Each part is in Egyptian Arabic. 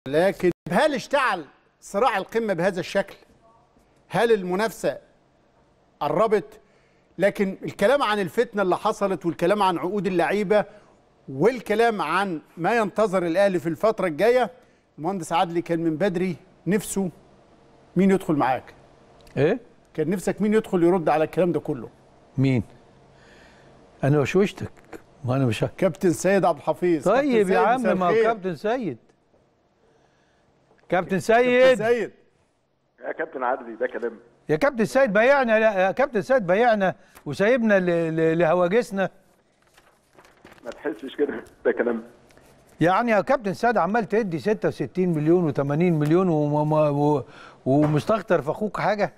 لكن هل اشتعل صراع القمه بهذا الشكل؟ هل المنافسه قربت؟ لكن الكلام عن الفتنه اللي حصلت والكلام عن عقود اللعيبه والكلام عن ما ينتظر الاهلي في الفتره الجايه المهندس عدلي كان من بدري نفسه مين يدخل معاك؟ ايه كان نفسك مين يدخل يرد على الكلام ده كله؟ مين انا وشوشتك ما انا مش كابتن سيد عبد الحفيظ طيب كابتن يا سيد، عم مساء ما هو الخير. كابتن سيد كابتن كابتن سيد سيد يا كابتن عدلي ده كلام يا كابتن سيد بيعنا لا يا كابتن سيد بيعنا وسايبنا ل- ل- لهواجسنا ما تحسش كده ده كلام يعني يا كابتن سيد عمال تدي 66 مليون و80 مليون وما- و- ومستخسر في اخوك حاجه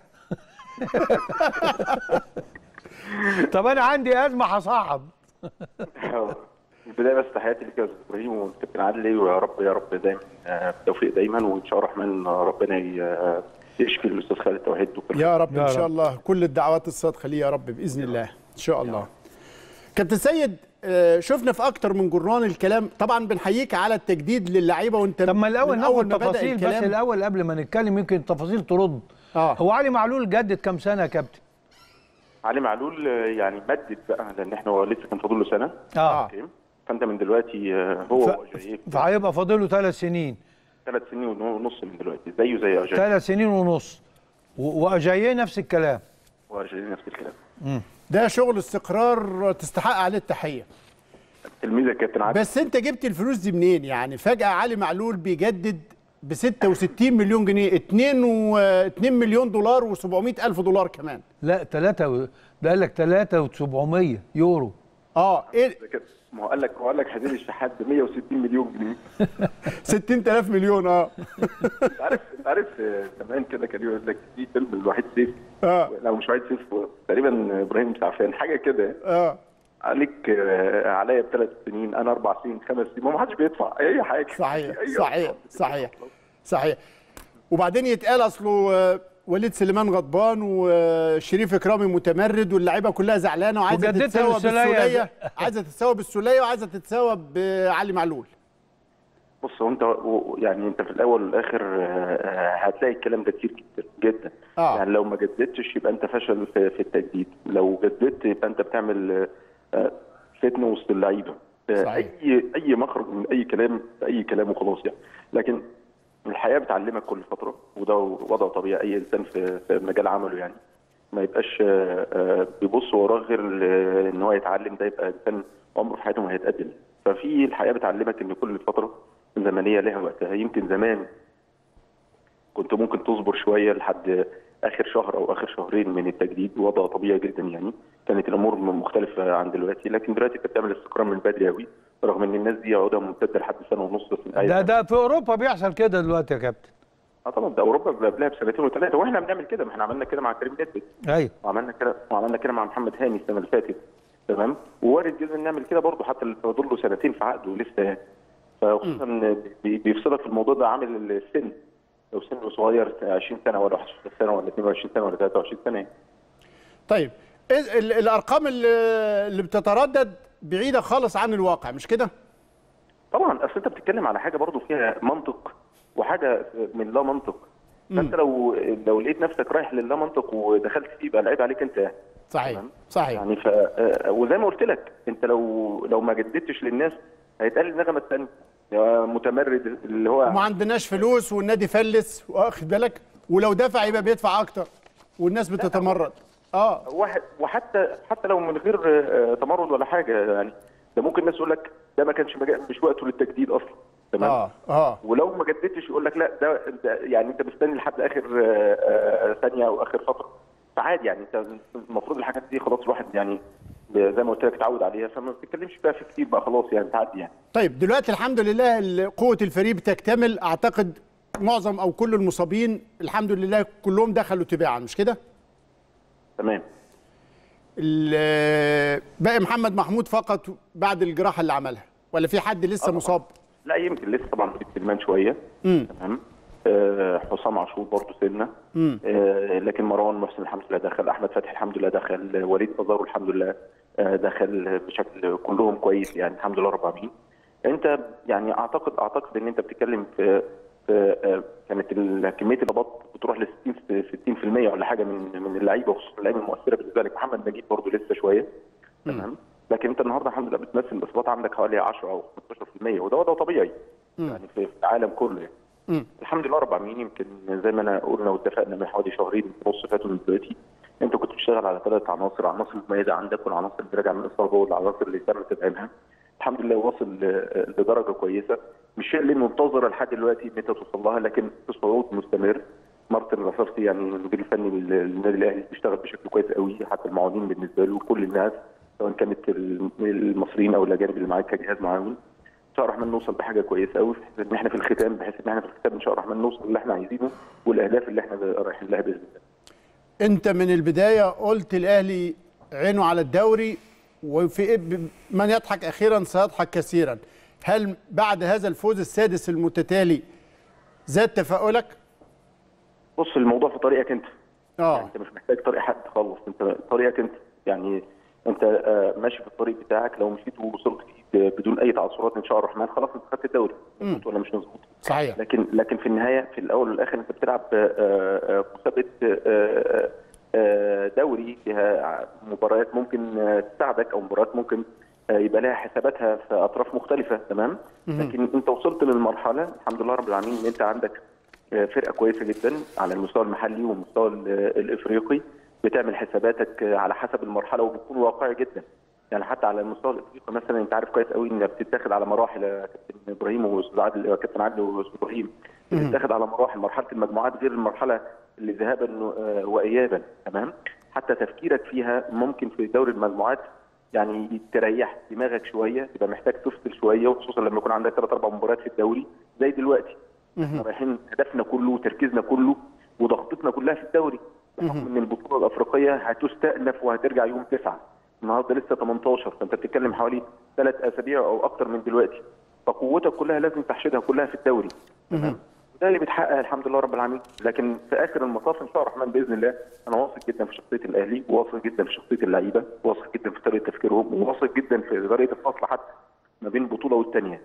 طب انا عندي ازمه هصعب في البدايه بس تحياتي لك يا استاذ ابراهيم والكابتن عدلي ويا رب يا رب دايما آه، بالتوفيق دايما وان شاء الله الرحمن آه، ربنا ي- آه، يشفي الاستاذ خالد توحيد وكل يا رب يا ان رب. شاء الله كل الدعوات الصادقه ليه يا رب باذن الله ان شاء الله كابتن سيد آه، شفنا في اكتر من جرنان الكلام طبعا بنحييك على التجديد للعيبه وانت طب ما الاول من ناخد ما بدأ تفاصيل بس الكلام- الاول قبل ما نتكلم يمكن التفاصيل ترد اه هو علي معلول جدد كام سنه يا كابتن علي معلول آه، يعني مدد بقى لان احنا هو لسه كان فاضل له سنه اه أوكي. فانت من دلوقتي آه، هو ف- وجاي فهيبقى فاضله ثلاث سنين ثلاث سنين ونص من دلوقتي زيه زي اجاي ثلاث سنين ونص و- واجاييه نفس الكلام واجاي نفس الكلام ده شغل استقرار تستحق عليه التحيه الميزه يا كابتن عدلي بس انت جبت الفلوس دي منين يعني فجاه علي معلول بيجدد ب 66 مليون جنيه 2 و 2 مليون دولار و700 الف دولار كمان لا ثلاثة و... ده قال لك ثلاثة و700 يورو اه ايه ده كده. ما هو قال لك هو قال لك حسين الشحات ب 160 مليون جنيه 60000 مليون اه انت عارف انت عارف آه، زمان كده كان يقول لك في فيلم الوحيد سيف اه لو مش وحيد سيف تقريبا ابراهيم سعفان حاجه كده اه عليك آه، عليا بثلاث سنين انا اربع سنين خمس سنين ما حدش بيدفع اي حاجه صحيح أي صحيح أرقام. صحيح صحيح وبعدين يتقال اصله آه، وليد سليمان غضبان وشريف اكرامي متمرد واللعيبه كلها زعلانه وعايزه وجددت تتساوى للسولية. بالسوليه عايزه تتساوى بالسوليه وعايزه تتساوى بعلي معلول بص هو انت و- يعني انت في الاول والاخر آه، آه، هتلاقي الكلام ده كتير جدا جدا آه. يعني لو ما جددتش يبقى انت فشل في, في التجديد لو جددت يبقى انت بتعمل آه، آه، فتنه وسط اللعيبه آه، صحيح. اي اي مخرج من اي كلام اي كلام وخلاص يعني لكن الحياه بتعلمك كل فتره وده وضع طبيعي اي انسان في, في مجال عمله يعني ما يبقاش آه، آه، بيبص وراه غير ال- ان هو يتعلم ده يبقى انسان عمره في حياته ما هيتقدم ففي الحياه بتعلمك ان كل فتره زمنيه لها وقتها يمكن زمان كنت ممكن تصبر شويه لحد اخر شهر او اخر شهرين من التجديد وضع طبيعي جدا يعني كانت الامور مختلفه عن دلوقتي لكن دلوقتي انت بتعمل استقرار من بدري قوي رغم ان الناس دي عقودها ممتده لحد سنه ونص في ده ده في اوروبا بيحصل كده دلوقتي يا كابتن اه طبعا ده اوروبا قبلها بسنتين وثلاثه واحنا بنعمل كده ما احنا عملنا كده مع كريم نيدفيد ايوه وعملنا كده وعملنا كده مع محمد هاني السنه اللي فاتت تمام ووارد جدا نعمل كده برضه حتى اللي فاضل له سنتين في عقده لسه يعني فخصوصا إن بي- بيفصلك في الموضوع ده عامل السن لو سنه صغير 20 سنه ولا 21 سنه ولا 22 سنه ولا 23 سنه يعني. طيب إيه ال- الارقام اللي اللي بتتردد بعيده خالص عن الواقع مش كده طبعا اصل انت بتتكلم على حاجه برضه فيها منطق وحاجه من لا منطق فانت لو لو لقيت نفسك رايح للا منطق ودخلت فيه يبقى العيب عليك انت صحيح تمام. صحيح يعني ف آه، وزي ما قلت لك انت لو لو ما جددتش للناس هيتقال النغمه الثانيه يا متمرد اللي هو وما عندناش فلوس والنادي فلس واخد بالك ولو دفع يبقى بيدفع اكتر والناس بتتمرد اه واحد وحتى حتى لو من غير آه، تمرد ولا حاجه يعني ده ممكن الناس يقول لك ده ما كانش مجا- مش وقته للتجديد اصلا تمام اه اه ولو ما جددتش يقول لك لا ده انت يعني انت مستني لحد اخر آه، آه، ثانيه او اخر فتره فعادي يعني انت المفروض الحاجات دي خلاص الواحد يعني زي ما قلت لك اتعود عليها فما بتتكلمش بقى في كتير بقى خلاص يعني تعدي يعني طيب دلوقتي الحمد لله ال- قوه الفريق بتكتمل اعتقد معظم او كل المصابين الحمد لله كلهم دخلوا تباعا مش كده تمام ال- باقي محمد محمود فقط بعد الجراحه اللي عملها ولا في حد لسه مصاب لا يمكن لسه طبعا وليد سليمان شويه امم تمام آه، حسام عاشور برضه سنه امم آه، لكن مروان محسن الحمد لله دخل احمد فتحي الحمد لله دخل وليد ازارو الحمد لله آه، دخل بشكل كلهم كويس يعني الحمد لله رب العالمين انت يعني اعتقد اعتقد ان انت بتتكلم في آه، كانت ال- كميه الاصابات بتروح ل 60 60% ولا حاجه من من اللعيبه وخصوصا اللعيبه المؤثره بالنسبه لك محمد نجيب برضه لسه شويه تمام لكن انت النهارده الحمد لله بتمثل الاصابات عندك حوالي 10 او 15% وده وضع طبيعي يعني في في العالم كله يعني مم. الحمد لله رب العالمين يمكن زي ما انا قلنا واتفقنا من حوالي شهرين ونص فاتوا من دلوقتي انت كنت بتشتغل على ثلاث عناصر عناصر مميزه عندك والعناصر اللي راجعه من الاصابه والعناصر اللي تم تدعيمها الحمد لله واصل ل- لدرجه كويسه مش شيء اللي منتظره لحد دلوقتي ان انت توصل لها لكن في صعود مستمر مارتن الرصاصي يعني المدير الفني للنادي الاهلي بيشتغل بشكل كويس قوي حتى المعاونين بالنسبه له كل الناس سواء كانت المصريين او الاجانب اللي معاك كجهاز معاون ان شاء الله الرحمن نوصل بحاجه كويسه قوي بحيث ان احنا في الختام بحيث ان احنا في الختام ان شاء الله الرحمن نوصل اللي احنا عايزينه والاهداف اللي احنا رايحين لها باذن الله انت من البدايه قلت الاهلي عينه على الدوري وفي من يضحك اخيرا سيضحك كثيرا هل بعد هذا الفوز السادس المتتالي زاد تفاؤلك بص الموضوع في طريقك انت يعني اه انت مش محتاج طريق حد خالص انت طريقك انت يعني انت آه، ماشي في الطريق بتاعك لو مشيت ووصلت فيه بدون اي تعثرات ان شاء الله الرحمن خلاص انت خدت الدوري مظبوط ولا مش مظبوط صحيح لكن لكن في النهايه في الاول والاخر انت بتلعب آه، آه، مسابقه آه، آه، دوري فيها مباريات ممكن آه، تساعدك او مباريات ممكن آه، يبقى لها حساباتها في اطراف مختلفه تمام لكن انت وصلت للمرحله الحمد لله رب العالمين ان انت عندك آه، فرقه كويسه جدا على المستوى المحلي والمستوى ال- الافريقي بتعمل حساباتك آه، على حسب المرحله وبتكون واقعي جدا يعني حتى على المستوى الافريقي مثلا انت عارف كويس قوي انها بتتاخد على مراحل يا كابتن ابراهيم واستاذ عادل يا كابتن عادل واستاذ ابراهيم بتتاخد على مراحل مرحله المجموعات غير المرحله اللي ذهابا آه، وايابا تمام حتى تفكيرك فيها ممكن في دوري المجموعات يعني تريح دماغك شويه تبقى محتاج تفصل شويه وخصوصا لما يكون عندك ثلاث اربع مباريات في الدوري زي دلوقتي احنا رايحين هدفنا كله وتركيزنا كله وضغطتنا كلها في الدوري بحكم ان البطوله الافريقيه هتستأنف وهترجع يوم تسعه النهارده لسه 18 فانت بتتكلم حوالي ثلاث اسابيع او اكتر من دلوقتي فقوتك كلها لازم تحشدها كلها في الدوري تمام ده اللي بيتحقق الحمد لله رب العالمين لكن في اخر المطاف ان شاء الله الرحمن باذن الله انا واثق جدا في شخصيه الاهلي وواثق جدا في شخصيه اللعيبه واثق جدا في طريقه تفكيرهم وواثق جدا في طريقه الفصل حتى ما بين بطوله والثانيه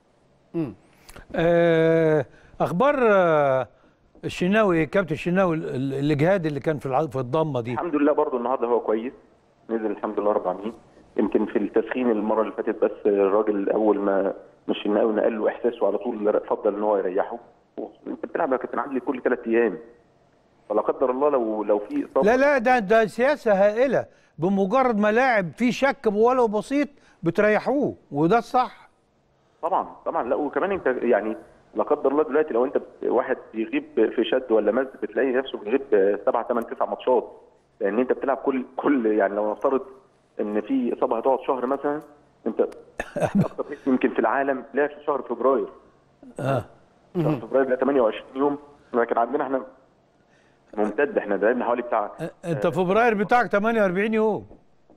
آه، اخبار آه، الشناوي كابتن الشناوي ال- ال- الاجهاد اللي كان في الع- في الضمه دي الحمد لله برضو النهارده هو كويس نزل الحمد لله رب العالمين يمكن في التسخين المره اللي فاتت بس الراجل اول ما مش النقاوي نقل له احساسه على طول فضل ان هو يريحه انت بتلعب يا كابتن عادل كل ثلاث ايام فلا قدر الله لو لو في اصابه لا لا ده ده سياسه هائله بمجرد ما لاعب فيه شك ولو بسيط بتريحوه وده الصح طبعا طبعا لا وكمان انت يعني لا قدر الله دلوقتي لو انت بت- واحد بيغيب في شد ولا مز بتلاقي نفسه بيغيب سبعة ثمان تسع ماتشات لان انت بتلعب كل كل يعني لو نفترض ان في اصابه هتقعد شهر مثلا انت اكتر فريق يمكن في العالم لعب في شهر فبراير اه شهر فبراير ده 28 يوم لكن عندنا احنا ممتد احنا لعبنا حوالي بتاع انت فبراير بتاعك 48 يوم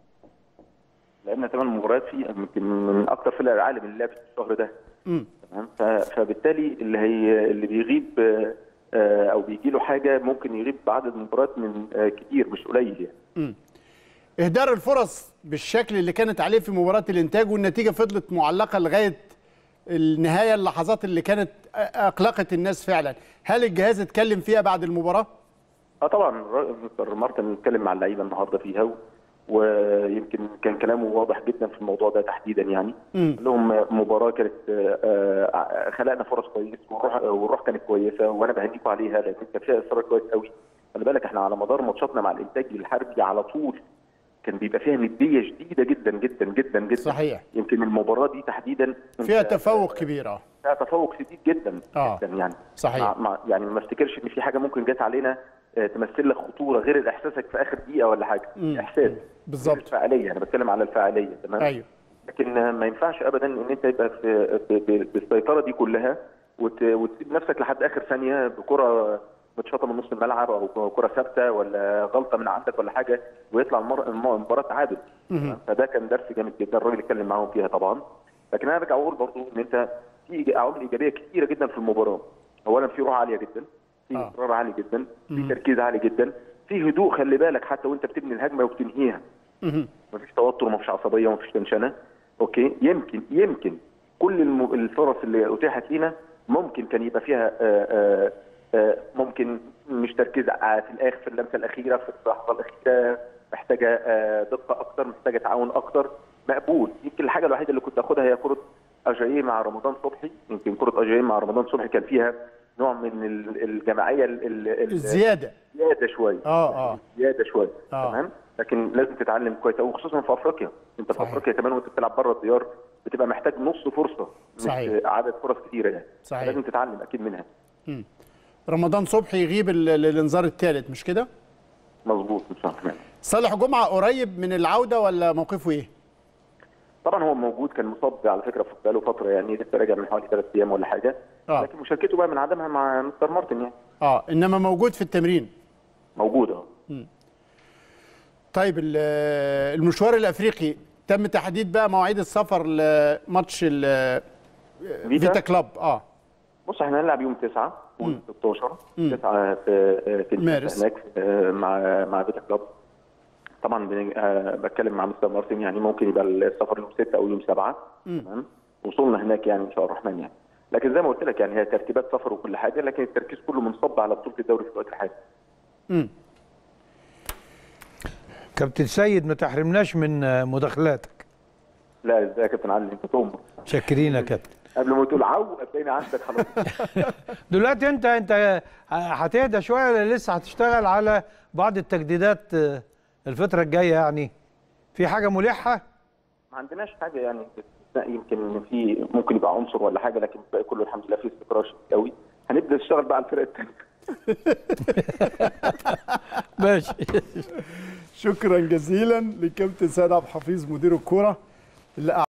لعبنا ثمان مباريات فيه يمكن من اكثر فرق العالم اللي لعبت في الشهر ده تمام ف- فبالتالي اللي هي اللي بيغيب آه، آه، او بيجي له حاجه ممكن يغيب بعدد مباريات من آه، كتير مش قليل يعني اهدار الفرص بالشكل اللي كانت عليه في مباراه الانتاج والنتيجه فضلت معلقه لغايه النهايه اللحظات اللي كانت اقلقت الناس فعلا هل الجهاز اتكلم فيها بعد المباراه اه طبعا الر- مستر مارتن اتكلم مع اللعيبه النهارده فيها و- ويمكن كان كلامه واضح جدا في الموضوع ده تحديدا يعني قال لهم مباراه كانت آه، آه، خلقنا فرص كويس والروح والروح كانت كويسه وانا بهنيكم عليها لان كان فيها اصرار كويس قوي خلي بالك احنا على مدار ماتشاتنا مع الانتاج الحربي على طول كان بيبقى فيها نديه شديده جدا جدا جدا جدا صحيح. يمكن المباراه دي تحديدا فيها أنت- تفوق كبير اه فيها تفوق شديد جدا آه. جدا يعني صحيح. مع مع يعني ما افتكرش ان في حاجه ممكن جت علينا آه، تمثل لك خطوره غير احساسك في اخر دقيقه ولا حاجه مم. احساس بالظبط. غير الفاعليه انا بتكلم على الفاعليه تمام ايوه لكن آه، ما ينفعش ابدا ان انت يبقى في ب- ب- بالسيطره دي كلها وت- وتسيب نفسك لحد اخر ثانيه بكره متشاطه من نص الملعب او كره ثابته ولا غلطه من عندك ولا حاجه ويطلع المر- الم- المباراه تعادل تمام؟ فده كان درس جامد جدا الراجل اتكلم معاهم فيها طبعا لكن انا ارجع اقول برضو ان انت في إيج- عوامل ايجابيه كثيره جدا في المباراه اولا في روح عاليه جدا في آه. اصرار عالي جدا في تركيز عالي جدا في هدوء خلي بالك حتى وانت بتبني الهجمه وبتنهيها مفيش توتر مفيش عصبيه ومفيش تنشنه اوكي يمكن يمكن كل الم- الفرص اللي اتيحت لينا ممكن كان يبقى فيها آه، آه، آه، ممكن مش تركيز ع- في الاخر في اللمسه الاخيره في اللحظه الاخيره محتاجه آه، دقه اكتر محتاجه تعاون اكتر مقبول يمكن الحاجه الوحيده اللي كنت اخدها هي كره اجاييه مع رمضان صبحي يمكن كره اجاييه مع رمضان صبحي كان فيها نوع من ال- الجماعيه ال- ال- ال- الزياده زياده شويه اه اه زياده شويه آه. تمام لكن لازم تتعلم كويس قوي وخصوصا في افريقيا انت في صحيح. افريقيا كمان وانت بتلعب بره الديار بتبقى محتاج نص فرصه مش صحيح. عدد فرص كتيره يعني صحيح. لازم تتعلم اكيد منها رمضان صبحي يغيب ال- ال- الانذار الثالث مش كده مظبوط ان شاء الله صالح جمعه قريب من العوده ولا موقفه ايه طبعا هو موجود كان مصاب على فكره في بقاله فتره يعني لسه راجع من حوالي ثلاث ايام ولا حاجه آه. لكن مشاركته بقى من عدمها مع مستر مارتن يعني اه انما موجود في التمرين موجوده طيب ال- المشوار الافريقي تم تحديد بقى مواعيد السفر لماتش ال- فيتا كلوب اه بص احنا هنلعب يوم 9 و 16 9 في في مارس. هناك في- مع مع فيتا كلوب طبعا بن- آه، بتكلم مع مستر مارتن يعني ممكن يبقى السفر يوم 6 او يوم 7 تمام وصولنا هناك يعني ان شاء الله الرحمن يعني لكن زي ما قلت لك يعني هي ترتيبات سفر وكل حاجه لكن التركيز كله منصب على بطوله الدوري في الوقت الحالي امم كابتن سيد ما تحرمناش من آه، مداخلاتك لا ازاي يا كابتن علي انت تؤمر شاكرين يا كابتن قبل ما تقول عو هتلاقيني عندك خلاص دلوقتي انت انت هتهدى شويه ولا لسه هتشتغل على بعض التجديدات آه، الفتره الجايه يعني في حاجه ملحه ما عندناش حاجه يعني استثناء يمكن في ممكن يبقى عنصر ولا حاجه لكن الباقي كله الحمد لله في استقرار شديد قوي هنبدا نشتغل بقى على الفرق الثانيه ماشي شكرا جزيلا لكابتن سيد عبد الحفيظ مدير الكوره اللي